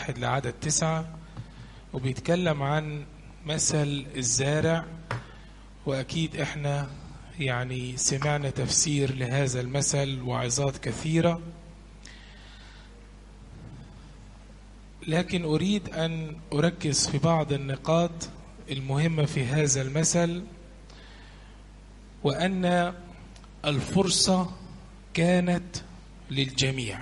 واحد لعدد تسعة وبيتكلم عن مثل الزارع وأكيد إحنا يعني سمعنا تفسير لهذا المثل وعظات كثيرة لكن أريد أن أركز في بعض النقاط المهمة في هذا المثل وأن الفرصة كانت للجميع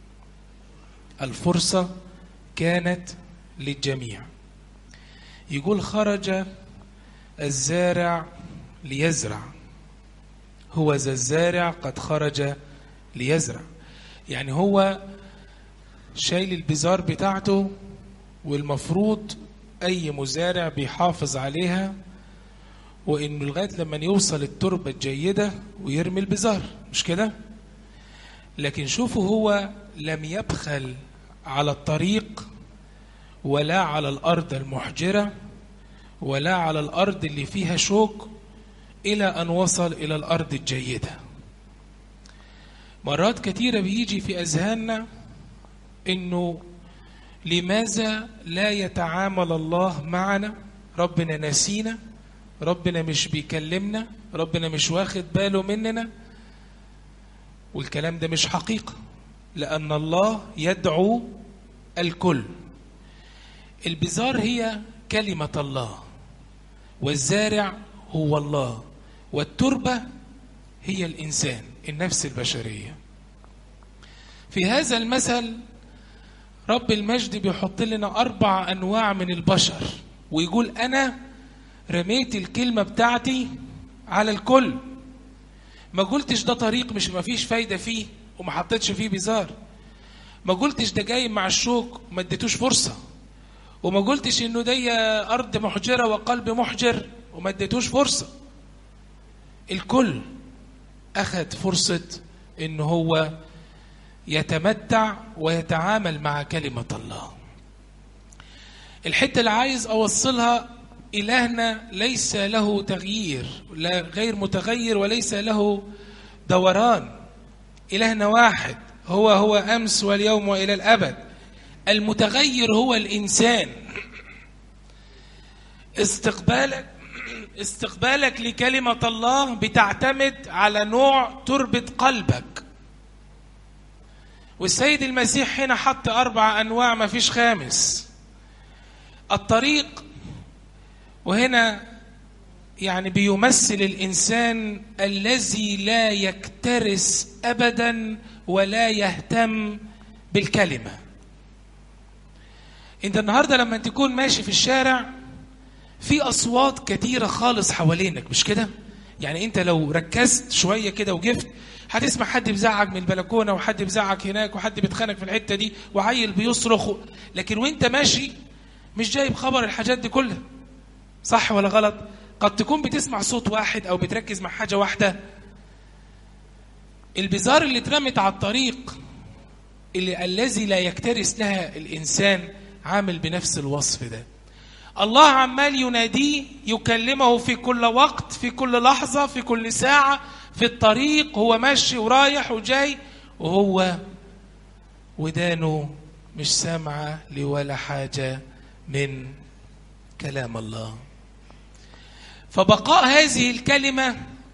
الفرصة كانت للجميع يقول خرج الزارع ليزرع هو ذا الزارع قد خرج ليزرع يعني هو شايل البزار بتاعته والمفروض أي مزارع بيحافظ عليها وإنه لغاية لما يوصل التربة الجيدة ويرمي البزار مش كده؟ لكن شوفوا هو لم يبخل على الطريق ولا على الأرض المحجرة ولا على الأرض اللي فيها شوك إلى أن وصل إلى الأرض الجيدة مرات كثيرة بيجي في أذهاننا إنه لماذا لا يتعامل الله معنا ربنا نسينا ربنا مش بيكلمنا ربنا مش واخد باله مننا والكلام ده مش حقيقة لأن الله يدعو الكل البزار هي كلمة الله والزارع هو الله والتربة هي الإنسان النفس البشرية في هذا المثل رب المجد بيحط لنا أربع أنواع من البشر ويقول أنا رميت الكلمة بتاعتي على الكل ما قلتش ده طريق مش ما فيش فايدة فيه وما حطيتش فيه بزار ما قلتش ده جاي مع الشوك وما اديتوش فرصة وما قلتش انه دي ارض محجرة وقلب محجر وما اديتوش فرصة الكل اخذ فرصة انه هو يتمتع ويتعامل مع كلمة الله الحتة اللي عايز اوصلها إلهنا ليس له تغيير لا غير متغير وليس له دوران إلهنا واحد هو هو أمس واليوم وإلى الأبد المتغير هو الإنسان استقبالك استقبالك لكلمة الله بتعتمد على نوع تربة قلبك والسيد المسيح هنا حط أربع أنواع ما فيش خامس الطريق وهنا يعني بيمثل الإنسان الذي لا يكترث أبدا ولا يهتم بالكلمة انت النهاردة لما تكون ماشي في الشارع في أصوات كتيرة خالص حوالينك مش كده يعني انت لو ركزت شوية كده وجفت هتسمع حد بيزعق من البلكونة وحد بيزعق هناك وحد بيتخانق في الحتة دي وعيل بيصرخ لكن وانت ماشي مش جايب خبر الحاجات دي كلها صح ولا غلط قد تكون بتسمع صوت واحد او بتركز مع حاجة واحدة البزار اللي اترمت على الطريق اللي الذي لا يكترث لها الإنسان عامل بنفس الوصف ده الله عمال يناديه يكلمه في كل وقت في كل لحظة في كل ساعة في الطريق هو ماشي ورايح وجاي وهو ودانه مش سامعة لولا حاجة من كلام الله فبقاء هذه الكلمة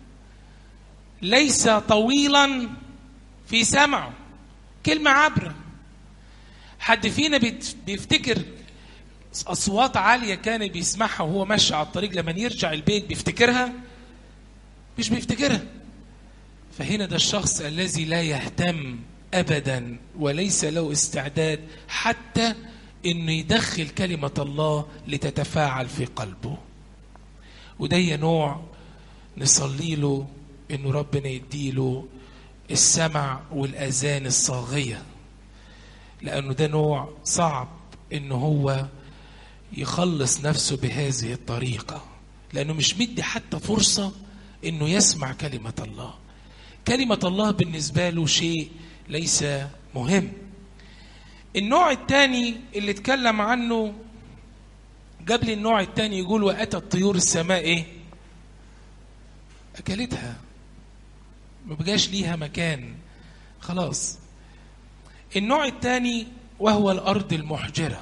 ليس طويلا في سمعه كلمة عبرة حد فينا بيفتكر أصوات عالية كان بيسمعها وهو ماشي على الطريق لما يرجع البيت بيفتكرها مش بيفتكرها فهنا ده الشخص الذي لا يهتم أبدا وليس له استعداد حتى انه يدخل كلمة الله لتتفاعل في قلبه وده نوع نصلي له انه ربنا يديله السمع والاذان الصاغية لانه ده نوع صعب انه هو يخلص نفسه بهذه الطريقة لانه مش مدي حتى فرصة انه يسمع كلمة الله كلمة الله بالنسبة له شيء ليس مهم النوع الثاني اللي اتكلم عنه قبل النوع الثاني يقول وأتى الطيور السماء ايه أكلتها ما بقاش ليها مكان خلاص النوع الثاني وهو الأرض المحجرة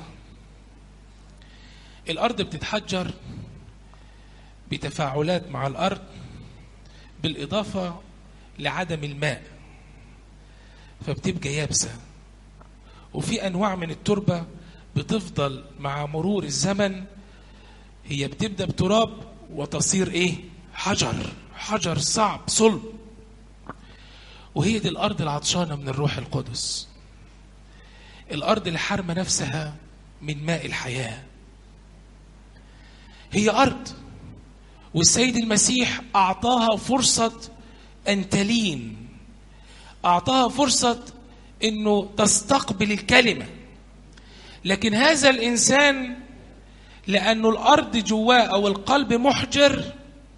الأرض بتتحجر بتفاعلات مع الأرض بالإضافة لعدم الماء فبتبقى يابسة وفي أنواع من التربة بتفضل مع مرور الزمن هي بتبدأ بتراب وتصير إيه حجر حجر صعب صلب وهي دي الأرض العطشانة من الروح القدس الأرض الحارمة نفسها من ماء الحياة هي أرض والسيد المسيح أعطاها فرصة أن تلين أعطاها فرصة أنه تستقبل الكلمة لكن هذا الإنسان لأنه الأرض جواه أو القلب محجر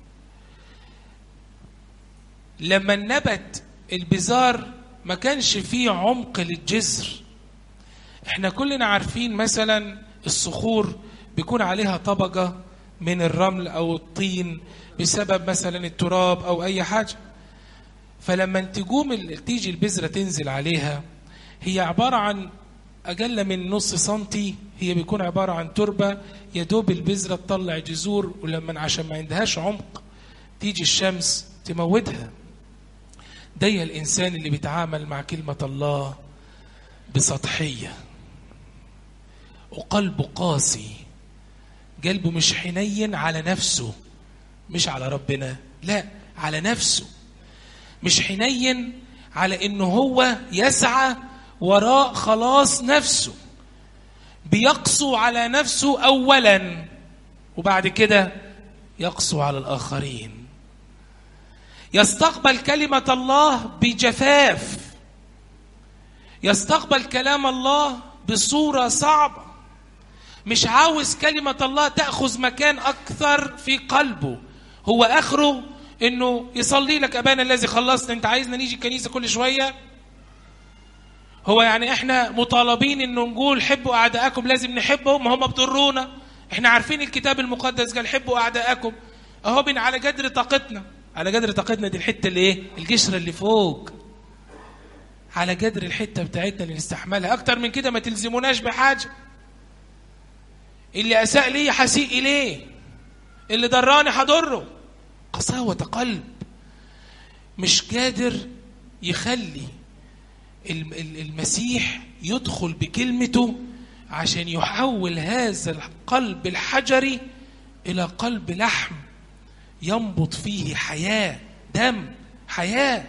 لما نبت البزار ما كانش فيه عمق للجذر احنا كلنا عارفين مثلا الصخور بيكون عليها طبقة من الرمل أو الطين بسبب مثلا التراب أو أي حاجة فلما تقوم تيجي البذرة تنزل عليها هي عبارة عن أقل من نص سنتي هي بيكون عبارة عن تربة يدوب البذرة تطلع جذور ولما عشان ما عندهاش عمق تيجي الشمس تموتها ده الإنسان اللي بيتعامل مع كلمة الله بسطحية وقلبه قاسي قلبه مش حنين على نفسه مش على ربنا لا على نفسه مش حنين على انه هو يسعى وراء خلاص نفسه بيقسو على نفسه اولا وبعد كده يقسو على الاخرين يستقبل كلمه الله بجفاف يستقبل كلام الله بصوره صعبه مش عاوز كلمه الله تاخذ مكان اكثر في قلبه هو اخره انه يصلي لك ابانا الذي خلصنا انت عايزنا نيجي الكنيسه كل شويه هو يعني احنا مطالبين انه نقول حبوا اعداءكم لازم نحبهم ما هم بيضرونا احنا عارفين الكتاب المقدس قال حبوا اعداءكم اهو بن على قدر طاقتنا على قدر طاقتنا دي الحته اللي ايه القشره اللي فوق على قدر الحته بتاعتنا اللي نستحملها اكتر من كده ما تلزموناش بحاجه اللي اساء لي هسيء اليه اللي ضراني هضره قساوة قلب مش قادر يخلي المسيح يدخل بكلمته عشان يحول هذا القلب الحجري إلى قلب لحم ينبض فيه حياة دم حياة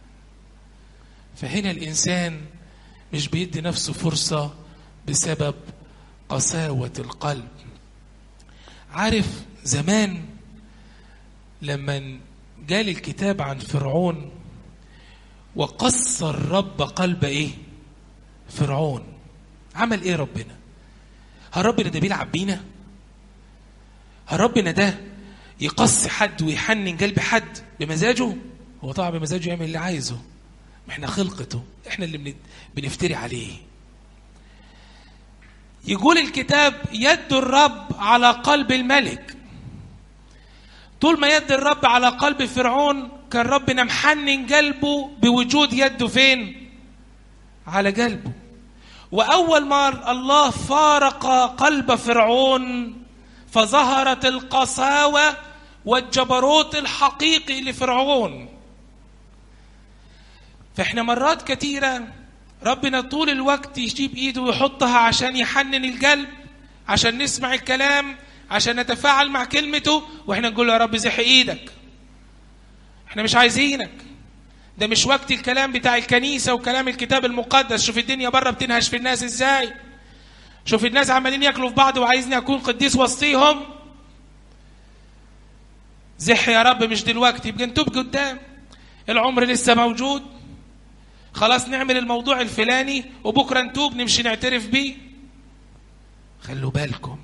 فهنا الإنسان مش بيدي نفسه فرصة بسبب قساوة القلب عارف زمان لما جال الكتاب عن فرعون وقص الرب قلب ايه فرعون عمل ايه ربنا هل ربنا ده بيلعب بينا هل ربنا ده يقص حد ويحنن قلب حد بمزاجه هو طبعا بمزاجه يعمل اللي عايزه ما احنا خلقته احنا اللي بنفتري عليه يقول الكتاب يد الرب على قلب الملك طول ما يد الرب على قلب فرعون كان ربنا محنن قلبه بوجود يده فين على قلبه وأول ما الله فارق قلب فرعون فظهرت القساوة والجبروت الحقيقي لفرعون فاحنا مرات كثيرة ربنا طول الوقت يجيب ايده ويحطها عشان يحنن القلب عشان نسمع الكلام عشان نتفاعل مع كلمته واحنا نقول له يا رب زح ايدك احنا مش عايزينك ده مش وقت الكلام بتاع الكنيسة وكلام الكتاب المقدس شوف الدنيا بره بتنهش في الناس ازاي شوف الناس عمالين ياكلوا في بعض وعايزني اكون قديس وسطيهم زح يا رب مش دلوقتي يبقى نتوب قدام العمر لسه موجود خلاص نعمل الموضوع الفلاني وبكره نتوب نمشي نعترف بيه خلوا بالكم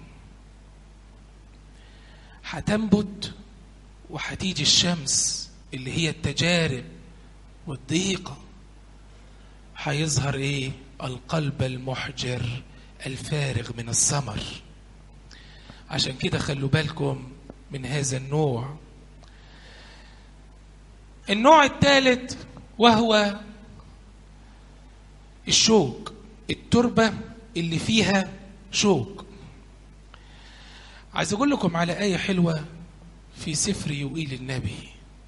هتنبت وهتيجي الشمس اللي هي التجارب والضيقة هيظهر ايه القلب المحجر الفارغ من الثمر عشان كده خلوا بالكم من هذا النوع النوع الثالث وهو الشوك التربة اللي فيها شوك عايز اقول لكم على آية حلوة في سفر يوئيل النبي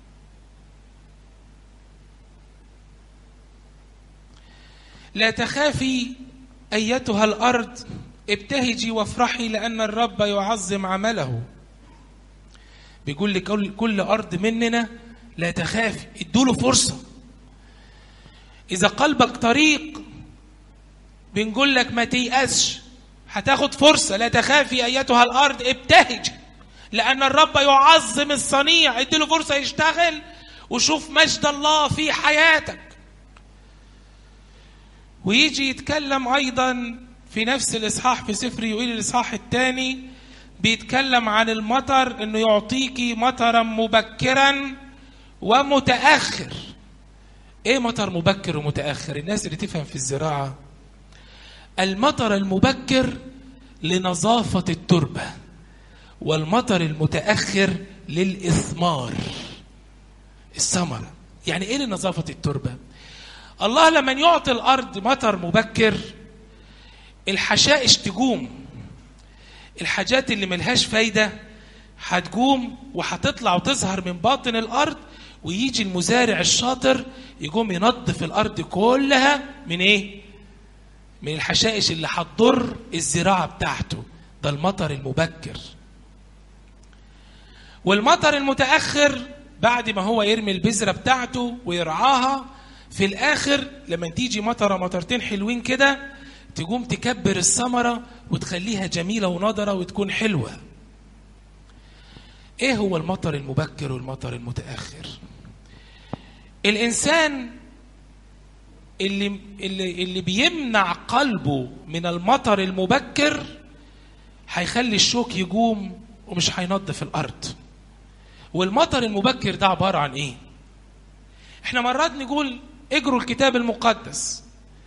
لا تخافي أيتها الأرض ابتهجي وافرحي لأن الرب يعظم عمله بيقول لكل كل أرض مننا لا تخافي ادوله فرصة إذا قلبك طريق بنقول لك ما تيأسش هتاخد فرصة لا تخافي أيتها الأرض ابتهج لأن الرب يعظم الصنيع اديله فرصة يشتغل وشوف مجد الله في حياتك ويجي يتكلم أيضا في نفس الإصحاح في سفر يقول الإصحاح الثاني بيتكلم عن المطر إنه يعطيكي مطرا مبكرا ومتأخر إيه مطر مبكر ومتأخر الناس اللي تفهم في الزراعة المطر المبكر لنظافة التربة والمطر المتأخر للإثمار الثمرة يعني إيه لنظافة التربة الله لما يعطي الأرض مطر مبكر الحشائش تقوم الحاجات اللي ملهاش فايدة هتقوم وهتطلع وتظهر من باطن الأرض ويجي المزارع الشاطر يقوم ينظف الأرض كلها من إيه؟ من الحشائش اللي هتضر الزراعة بتاعته ده المطر المبكر والمطر المتأخر بعد ما هو يرمي البذرة بتاعته ويرعاها في الآخر لما تيجي مطرة مطرتين حلوين كده تقوم تكبر الثمرة وتخليها جميلة ونضرة وتكون حلوة ايه هو المطر المبكر والمطر المتأخر الإنسان اللي, اللي, اللي بيمنع قلبه من المطر المبكر هيخلي الشوك يقوم ومش هينظف الأرض والمطر المبكر ده عبارة عن ايه احنا مرات نقول اجروا الكتاب المقدس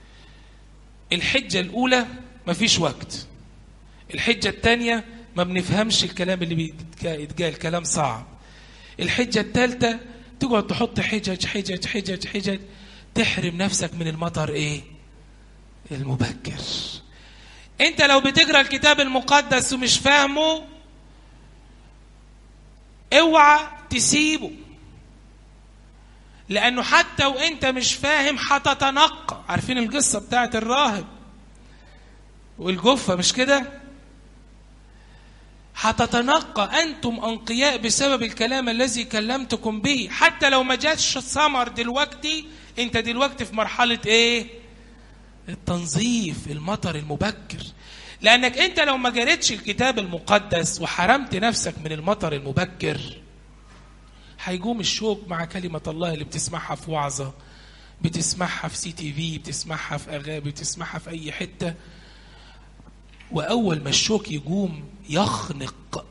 الحجة الأولى مفيش وقت الحجة الثانية ما بنفهمش الكلام اللي بيتقال كلام صعب الحجة الثالثة تقعد تحط حجج حجج حجج حجج تحرم نفسك من المطر ايه المبكر انت لو بتقرا الكتاب المقدس ومش فاهمه اوعى تسيبه لانه حتى وانت مش فاهم هتتنقى عارفين القصه بتاعت الراهب والجفه مش كده هتتنقى انتم انقياء بسبب الكلام الذي كلمتكم به حتى لو ما جاتش ثمر دلوقتي انت دلوقتي في مرحله ايه التنظيف المطر المبكر لانك انت لو ما جريتش الكتاب المقدس وحرمت نفسك من المطر المبكر هيقوم الشوك مع كلمة الله اللي بتسمعها في وعظة بتسمعها في سي تي في بتسمعها في أغاني بتسمعها في أي حتة وأول ما الشوك يقوم يخنق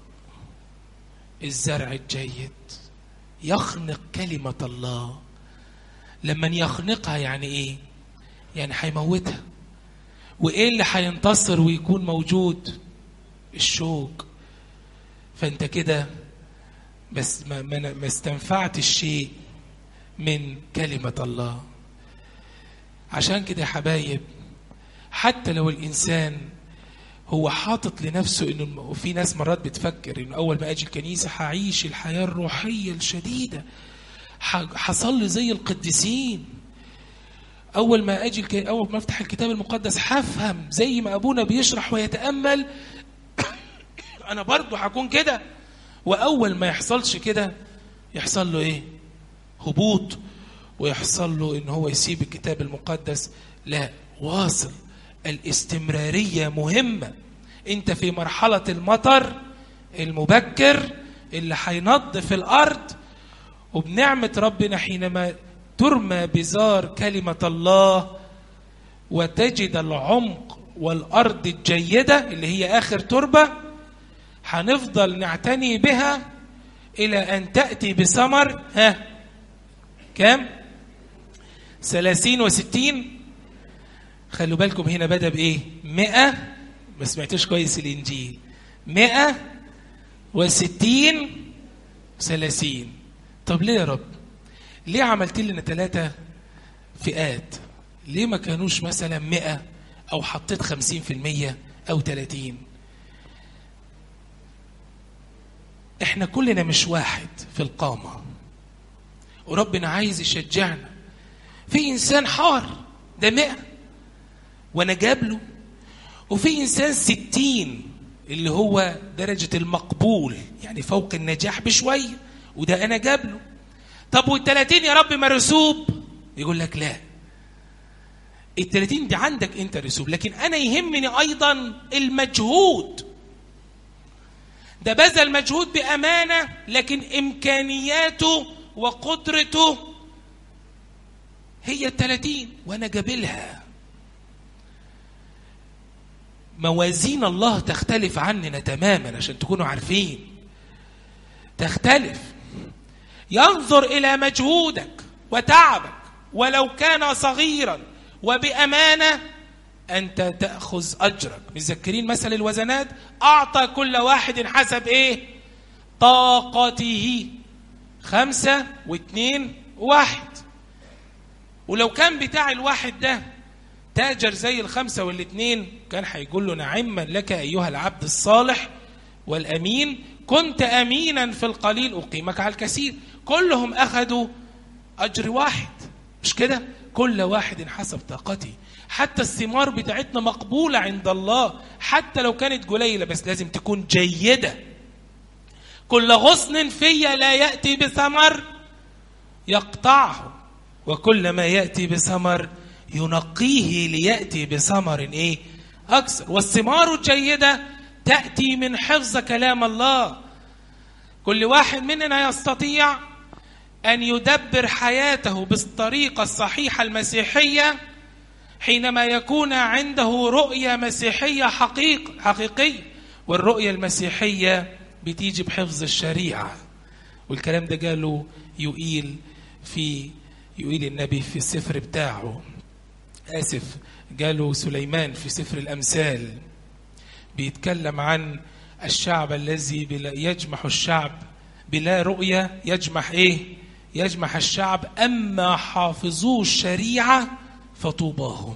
الزرع الجيد يخنق كلمة الله لما يخنقها يعني إيه؟ يعني هيموتها وإيه اللي هينتصر ويكون موجود؟ الشوك فأنت كده بس ما, ما, ما استنفعت الشيء من كلمة الله عشان كده يا حبايب حتى لو الإنسان هو حاطط لنفسه انه وفي ناس مرات بتفكر انه اول ما اجي الكنيسه هعيش الحياه الروحيه الشديده هصلي زي القديسين اول ما اجي الك... اول ما افتح الكتاب المقدس هفهم زي ما ابونا بيشرح ويتامل انا برضه هكون كده واول ما يحصلش كده يحصل له ايه هبوط ويحصل له ان هو يسيب الكتاب المقدس لا واصل الاستمراريه مهمه انت في مرحله المطر المبكر اللي هينظف الارض وبنعمه ربنا حينما ترمى بزار كلمه الله وتجد العمق والارض الجيده اللي هي اخر تربه هنفضل نعتني بها إلى أن تأتي بثمر ها كام؟ ثلاثين وستين خلوا بالكم هنا بدأ بإيه؟ مئة ما سمعتوش كويس الإنجيل مئة وستين ثلاثين طب ليه يا رب؟ ليه عملت لنا ثلاثة فئات؟ ليه ما كانوش مثلا مئة أو حطيت خمسين في المية أو تلاتين احنا كلنا مش واحد في القامة وربنا عايز يشجعنا في إنسان حار ده مئة وأنا جابله وفي إنسان ستين اللي هو درجة المقبول يعني فوق النجاح بشوية وده أنا جابله طب والتلاتين يا رب مرسوب يقول لك لا التلاتين دي عندك انت رسوب لكن انا يهمني ايضا المجهود ده بذل مجهود بامانه لكن امكانياته وقدرته هي التلاتين وانا جابلها موازين الله تختلف عننا تماما عشان تكونوا عارفين تختلف ينظر الى مجهودك وتعبك ولو كان صغيرا وبامانه انت تاخذ اجرك متذكرين مثل الوزنات اعطى كل واحد حسب ايه طاقته خمسه واثنين واحد ولو كان بتاع الواحد ده تاجر زي الخمسه والاثنين كان هيقول له نعما لك ايها العبد الصالح والامين كنت امينا في القليل اقيمك على الكثير كلهم اخذوا اجر واحد مش كده كل واحد حسب طاقته حتى الثمار بتاعتنا مقبولة عند الله حتى لو كانت قليلة بس لازم تكون جيدة كل غصن فيا لا يأتي بثمر يقطعه وكل ما يأتي بثمر ينقيه ليأتي بثمر إيه أكثر والثمار الجيدة تأتي من حفظ كلام الله كل واحد مننا يستطيع أن يدبر حياته بالطريقة الصحيحة المسيحية حينما يكون عنده رؤية مسيحية حقيق حقيقية والرؤية المسيحية بتيجي بحفظ الشريعة والكلام ده قاله يقيل في يقيل النبي في السفر بتاعه آسف قاله سليمان في سفر الأمثال بيتكلم عن الشعب الذي بلا يجمح الشعب بلا رؤية يجمح إيه يجمح الشعب أما حافظو الشريعة فطوباهم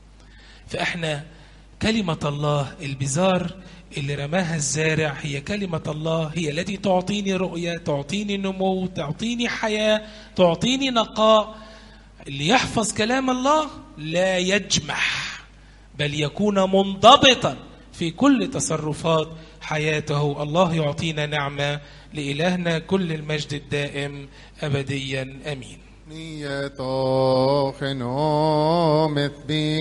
فإحنا كلمة الله البزار اللي رماها الزارع هي كلمة الله هي التي تعطيني رؤية تعطيني نمو تعطيني حياة تعطيني نقاء اللي يحفظ كلام الله لا يجمح بل يكون منضبطا في كل تصرفات حياته الله يعطينا نعمة لإلهنا كل المجد الدائم أبديا أمين نيتو خنومت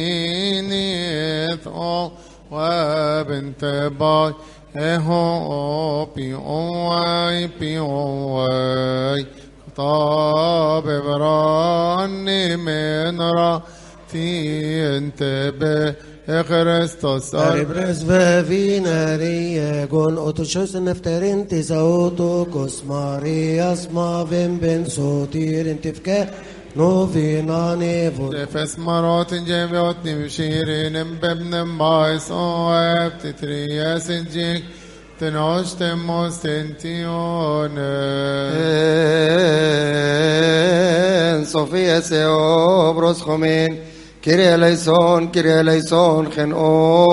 بينيتو وبنت باي اهو بي اوي بي اوي خطاب براني من را في انتبه Kristus Aribres vevinari gon otoshos nefterin tisautukos Marias mavim ben sotirin tifke novinani vod Fes marot جيبيوتني بشيرين بابن بايس اواب تترياس الجيك تنوش تموس تنتيون En Sofia se obros jomen Kyrie eleison, Kyrie eleison, gen o